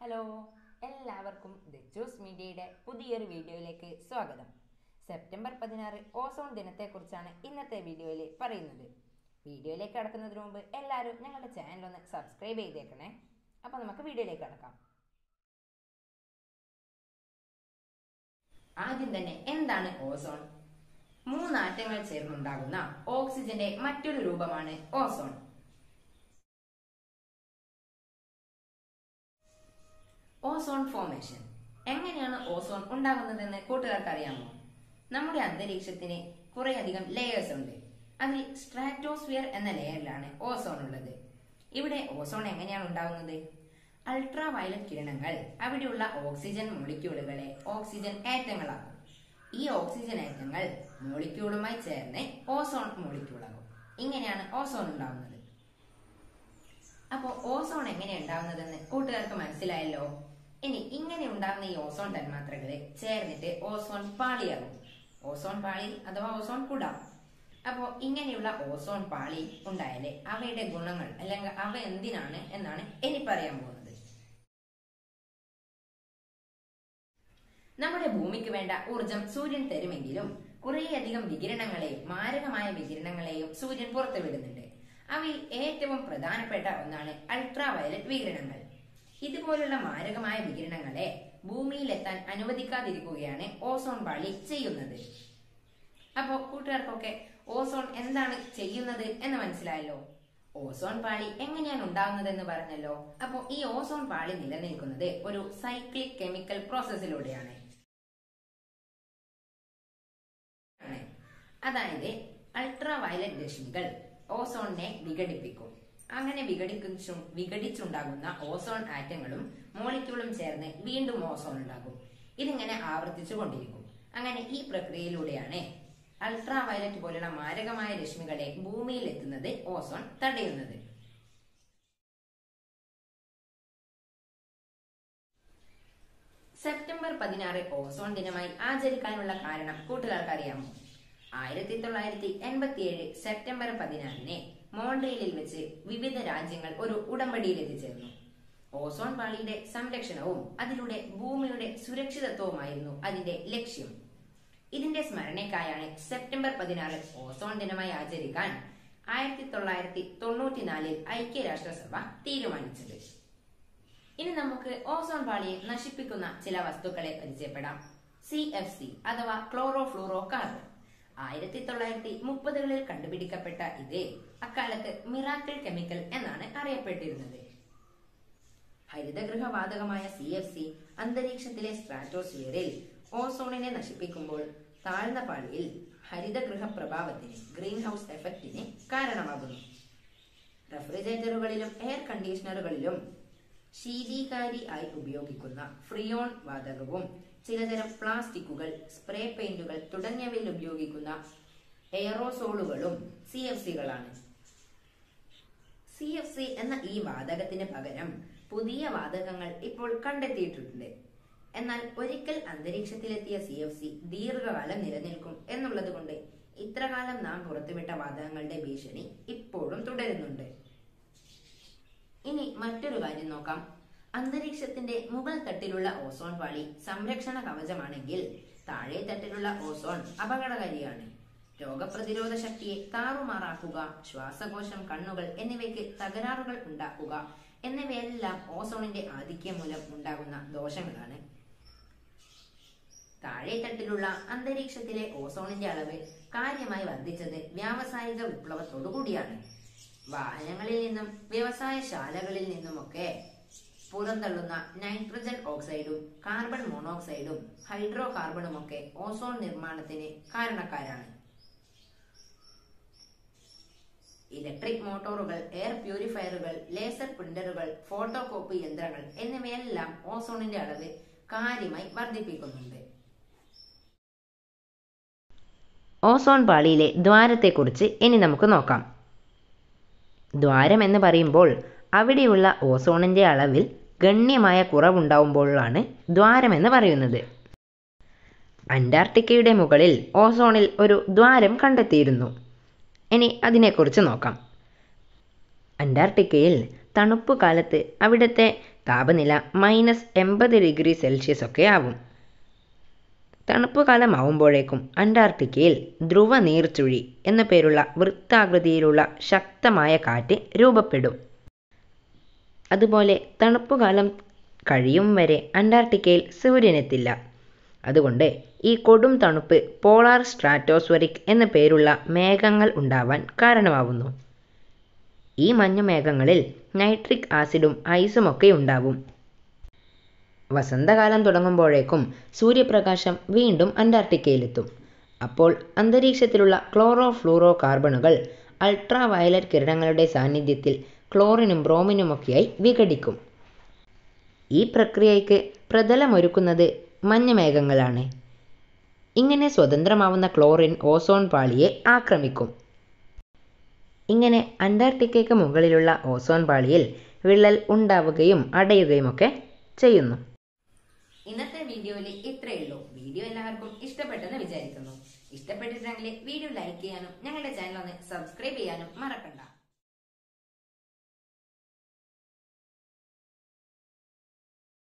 hello എല്ലാവർക്കും the choose മീഡിയയുടെ പുതിയൊരു വീഡിയോയിലേക്ക് സ്വാഗതം സെപ്റ്റംബർ പതിനാറ് ഓസോൺ ദിനത്തെക്കുറിച്ചാണ് ഇന്നത്തെ വീഡിയോയിൽ പറയുന്നത് വീഡിയോയിലേക്ക് കടക്കുന്നതിന് മുമ്പ് എല്ലാവരും ഞങ്ങളുടെ ചാനൽ ഒന്ന് സബ്സ്ക്രൈബ് ചെയ്തേക്കണേ അപ്പോൾ നമുക്ക് വീഡിയോയിലേക്ക് കടക്കാം ആദ്യം തന്നെ എന്താണ് ഓസോൺ മൂന്ന് ആറ്റങ്ങൾ ചേർന്നുണ്ടാകുന്ന ഓക്സിജന്റെ മറ്റൊരു രൂപമാണ് ഓസോൺ ഓസോൺ ഫോർമേഷൻ എങ്ങനെയാണ് ഓസോൺ ഉണ്ടാകുന്നതെന്ന് കൂട്ടുകാർക്ക് അറിയാമോ നമ്മുടെ അന്തരീക്ഷത്തിന് കുറേയധികം ലെയേഴ്സ് ഉണ്ട് അതിൽ സ്ട്രാറ്റോസ്ഫിയർ എന്ന ലെയറിലാണ് ഓസോൺ ഉള്ളത് ഇവിടെ ഓസോൺ എങ്ങനെയാണ് ഉണ്ടാകുന്നത് അൾട്രാ വയലറ്റ് കിരണങ്ങൾ അവിടെയുള്ള ഓക്സിജൻ മോളിക്യൂളുകളെ ഓക്സിജൻ ആറ്റങ്ങളാക്കും ഈ ഓക്സിജൻ ആറ്റങ്ങൾ മോളിക്യൂളുമായി ചേർന്ന് ഓസോൺ മോളിക്യൂളാകും ഇങ്ങനെയാണ് ഓസോൺ ഉണ്ടാകുന്നത് അപ്പോൾ ഓസോൺ എങ്ങനെ ഉണ്ടാവുന്നതെന്ന് കൂട്ടുകാർക്ക് മനസ്സിലായല്ലോ ഇനി ഇങ്ങനെ ഉണ്ടാകുന്ന ഈ ഓസോൺ തന്മാത്രകള് ചേർന്നിട്ട് ഓസോൺ പാളിയാകും ഓസോൺ പാളി അഥവാ ഓസോൺ കുട അപ്പോ ഇങ്ങനെയുള്ള ഓസോൺ പാളി ഉണ്ടായാലേ അവയുടെ ഗുണങ്ങൾ അല്ലെങ്കിൽ അവ എന്തിനാണ് എന്നാണ് ഇനി പറയാൻ പോകുന്നത് നമ്മുടെ ഭൂമിക്ക് വേണ്ട ഊർജം സൂര്യൻ തരുമെങ്കിലും കുറേയധികം വികിരണങ്ങളെയും മാരകമായ വികിരണങ്ങളെയും സൂര്യൻ പുറത്തുവിടുന്നുണ്ട് അവയിൽ ഏറ്റവും പ്രധാനപ്പെട്ട ഒന്നാണ് അൾട്രാ വയലറ്റ് വികിരണങ്ങൾ ഇതുപോലുള്ള മാരകമായ വികിരണങ്ങളെ ഭൂമിയിലെത്താൻ അനുവദിക്കാതിരിക്കുകയാണ് ഓസോൺ പാളി ചെയ്യുന്നത് അപ്പോ കൂട്ടുകാർക്കൊക്കെ ഓസോൺ എന്താണ് ചെയ്യുന്നത് എന്ന് മനസ്സിലായല്ലോ ഓസോൺ പാളി എങ്ങനെയാണ് ഉണ്ടാകുന്നത് എന്ന് പറഞ്ഞല്ലോ അപ്പോൾ ഈ ഓസോൺ പാളി നിലനിൽക്കുന്നത് ഒരു സൈക്ലിക് കെമിക്കൽ പ്രോസസ്സിലൂടെയാണ് അതായത് അൾട്രാ വയലറ്റ് രശ്മികൾ ഓസോണിനെ വിഘടിപ്പിക്കും അങ്ങനെ വിഘടിച്ചു വിഘടിച്ചുണ്ടാകുന്ന ഓസോൺ ആറ്റങ്ങളും മോളിക്യൂളും ചേർന്ന് വീണ്ടും ഓസോൺ ഉണ്ടാകും ഇതിങ്ങനെ ആവർത്തിച്ചു കൊണ്ടിരിക്കും അങ്ങനെ ഈ പ്രക്രിയയിലൂടെയാണ് അൾട്രാ വയലറ്റ് പോലുള്ള മാരകമായ രശ്മികളെ ഭൂമിയിൽ എത്തുന്നത് ഓസോൺ തടയുന്നത് സെപ്റ്റംബർ പതിനാറ് ഓസോൺ ദിനമായി ആചരിക്കാനുള്ള കാരണം കൂട്ടുകാർക്ക് അറിയാമോ ആയിരത്തി തൊള്ളായിരത്തി എൺപത്തി ഏഴ് സെപ്റ്റംബർ പതിനാറിന് മോൺട്രിയലിൽ വെച്ച് വിവിധ രാജ്യങ്ങൾ ഒരു ഉടമ്പടിയിൽ എത്തിച്ചേർന്നു ഓസോൺ പാളിയുടെ സംരക്ഷണവും അതിലൂടെ ഭൂമിയുടെ സുരക്ഷിതത്വവുമായിരുന്നു അതിന്റെ ലക്ഷ്യം ഇതിന്റെ സ്മരണയ്ക്കായാണ് സെപ്റ്റംബർ പതിനാറ് ഓസോൺ ദിനമായി ആചരിക്കാൻ ആയിരത്തി തൊള്ളായിരത്തി തൊണ്ണൂറ്റിനാലിൽ ഐക്യരാഷ്ട്രസഭ തീരുമാനിച്ചത് ഇനി നമുക്ക് ഓസോൺ പാളിയെ നശിപ്പിക്കുന്ന ചില വസ്തുക്കളെ പരിചയപ്പെടാം സി എഫ് സി അഥവാ ക്ലോറോ ഫ്ലൂറോ കാർബൺ ആയിരത്തി തൊള്ളായിരത്തി മുപ്പതുകളിൽ കണ്ടുപിടിക്കപ്പെട്ട ഇത് അക്കാലത്ത് മിറാക്കിൾ കെമിക്കൽ എന്നാണ് അറിയപ്പെട്ടിരുന്നത് ഹരിതഗൃഹവാതകമായ സി എഫ് സി അന്തരീക്ഷത്തിലെ സ്ട്രാറ്റോസ്ഫിയറിൽ ഓസോണിനെ നശിപ്പിക്കുമ്പോൾ താഴ്ന്ന പാളിയിൽ ഹരിതഗൃഹ പ്രഭാവത്തിന് ഗ്രീൻ ഹൗസ് എഫക്റ്റിന് കാരണമാകുന്നു റെഫ്രിജറേറ്ററുകളിലും എയർ കണ്ടീഷണറുകളിലും ശീതീകാരി ആയി ഉപയോഗിക്കുന്ന ഫ്രിയോൺ വാതകവും ചിലതരം പ്ലാസ്റ്റിക്കുകൾ സ്പ്രേ പെയിന്റുകൾ തുടങ്ങിയവയിൽ ഉപയോഗിക്കുന്ന എയറോസോളുകളും സി എഫ് സികളാണ് സി എഫ് സി എന്ന ഈ വാതകത്തിന് പകരം പുതിയ വാതകങ്ങൾ ഇപ്പോൾ കണ്ടെത്തിയിട്ടുണ്ട് എന്നാൽ ഒരിക്കൽ അന്തരീക്ഷത്തിലെത്തിയ സി എഫ് സി ദീർഘകാലം നിലനിൽക്കും എന്നുള്ളത് കൊണ്ട് ഇത്രകാലം നാം പുറത്തുവിട്ട വാതകങ്ങളുടെ ഭീഷണി ഇപ്പോഴും തുടരുന്നുണ്ട് ഇനി മറ്റൊരു കാര്യം നോക്കാം അന്തരീക്ഷത്തിന്റെ മുകൾ തട്ടിലുള്ള ഓസോൺ പാളി സംരക്ഷണ കവചമാണെങ്കിൽ താഴെ തട്ടിലുള്ള ഓസോൺ അപകടകാരിയാണ് രോഗപ്രതിരോധ ശക്തിയെ താറുമാറാക്കുക ശ്വാസകോശം കണ്ണുകൾ എന്നിവയ്ക്ക് തകരാറുകൾ ഉണ്ടാക്കുക എന്നിവയെല്ലാം ഓസോണിന്റെ ആധിക്യം മൂലം ഉണ്ടാകുന്ന ദോഷങ്ങളാണ് താഴെ തട്ടിലുള്ള അന്തരീക്ഷത്തിലെ ഓസോണിന്റെ അളവ് കാര്യമായി വർദ്ധിച്ചത് വ്യാവസായിക വിപ്ലവത്തോടു കൂടിയാണ് വാഹനങ്ങളിൽ നിന്നും വ്യവസായശാലകളിൽ നിന്നുമൊക്കെ പുറന്തള്ളുന്ന നൈട്രജൻ ഓക്സൈഡും കാർബൺ മോണോക്സൈഡും ഹൈഡ്രോ കാർബണുമൊക്കെ ഓസോൺ നിർമ്മാണത്തിന് കാരണക്കാരാണ് ഇലക്ട്രിക് മോട്ടോറുകൾ എയർ പ്യൂരിഫയറുകൾ ലേസർ പ്രിന്ററുകൾ ഫോട്ടോ കോപ്പി യന്ത്രങ്ങൾ എന്നിവയെല്ലാം ഓസോണിന്റെ അളവ് കാര്യമായി വർദ്ധിപ്പിക്കുന്നുണ്ട് ഓസോൺ പാളിയിലെ ദ്വാരത്തെക്കുറിച്ച് ഇനി നമുക്ക് നോക്കാം ദ്വാരം എന്ന് പറയുമ്പോൾ അവിടെയുള്ള ഓസോണിൻ്റെ അളവിൽ ഗണ്യമായ കുറവുണ്ടാവുമ്പോഴാണ് ദ്വാരമെന്ന് പറയുന്നത് അന്റാർട്ടിക്കയുടെ മുകളിൽ ഓസോണിൽ ഒരു ദ്വാരം കണ്ടെത്തിയിരുന്നു ഇനി അതിനെക്കുറിച്ച് നോക്കാം അന്റാർട്ടിക്കയിൽ തണുപ്പ് കാലത്ത് അവിടുത്തെ താപനില മൈനസ് എൺപത് ഡിഗ്രി സെൽഷ്യസ് ഒക്കെ ആവും തണുപ്പ് കാലമാവുമ്പോഴേക്കും അന്റാർട്ടിക്കയിൽ ധ്രുവ നീർച്ചുഴി എന്ന പേരുള്ള വൃത്താകൃതിയിലുള്ള ശക്തമായ കാറ്റ് രൂപപ്പെടും അതുപോലെ തണുപ്പുകാലം കഴിയും വരെ അന്റാർട്ടിക്കയിൽ സൂര്യനെത്തില്ല അതുകൊണ്ട് ഈ കൊടും തണുപ്പ് പോളാർ സ്ട്രാറ്റോസ്വറിക് എന്ന പേരുള്ള മേഘങ്ങൾ ഉണ്ടാവാൻ കാരണമാവുന്നു ഈ മഞ്ഞുമേഘങ്ങളിൽ നൈട്രിക് ആസിഡും ഐസുമൊക്കെ ഉണ്ടാവും വസന്തകാലം തുടങ്ങുമ്പോഴേക്കും സൂര്യപ്രകാശം വീണ്ടും അന്റാർട്ടിക്കയിലെത്തും അപ്പോൾ അന്തരീക്ഷത്തിലുള്ള ക്ലോറോ ഫ്ലൂറോ കാർബണുകൾ അൾട്രാ വയലറ്റ് കിരണങ്ങളുടെ സാന്നിധ്യത്തിൽ ക്ലോറിനും ബ്രോമിനുമൊക്കെയായി വിഘടിക്കും ഈ പ്രക്രിയയ്ക്ക് പ്രതലമൊരുക്കുന്നത് മഞ്ഞുമേഘങ്ങളാണ് ഇങ്ങനെ സ്വതന്ത്രമാവുന്ന ക്ലോറിൻ ഓസോൺ പാളിയെ ആക്രമിക്കും ഇങ്ങനെ അന്റാർട്ടിക്കയ്ക്ക് മുകളിലുള്ള ഓസോൺ പാളിയിൽ വിള്ളൽ ഉണ്ടാവുകയും അടയുകയുമൊക്കെ ചെയ്യുന്നു ഇന്നത്തെ വീഡിയോയിൽ ഇത്രയേ ഉള്ളൂ വീഡിയോ എല്ലാവർക്കും ഇഷ്ടപ്പെട്ടെന്ന് വിചാരിക്കുന്നു ഇഷ്ടപ്പെട്ടിട്ടുണ്ടെങ്കിൽ വീഡിയോ ലൈക്ക് ചെയ്യാനും ഞങ്ങളുടെ ചാനൽ ഒന്ന് സബ്സ്ക്രൈബ് ചെയ്യാനും മറക്കണ്ട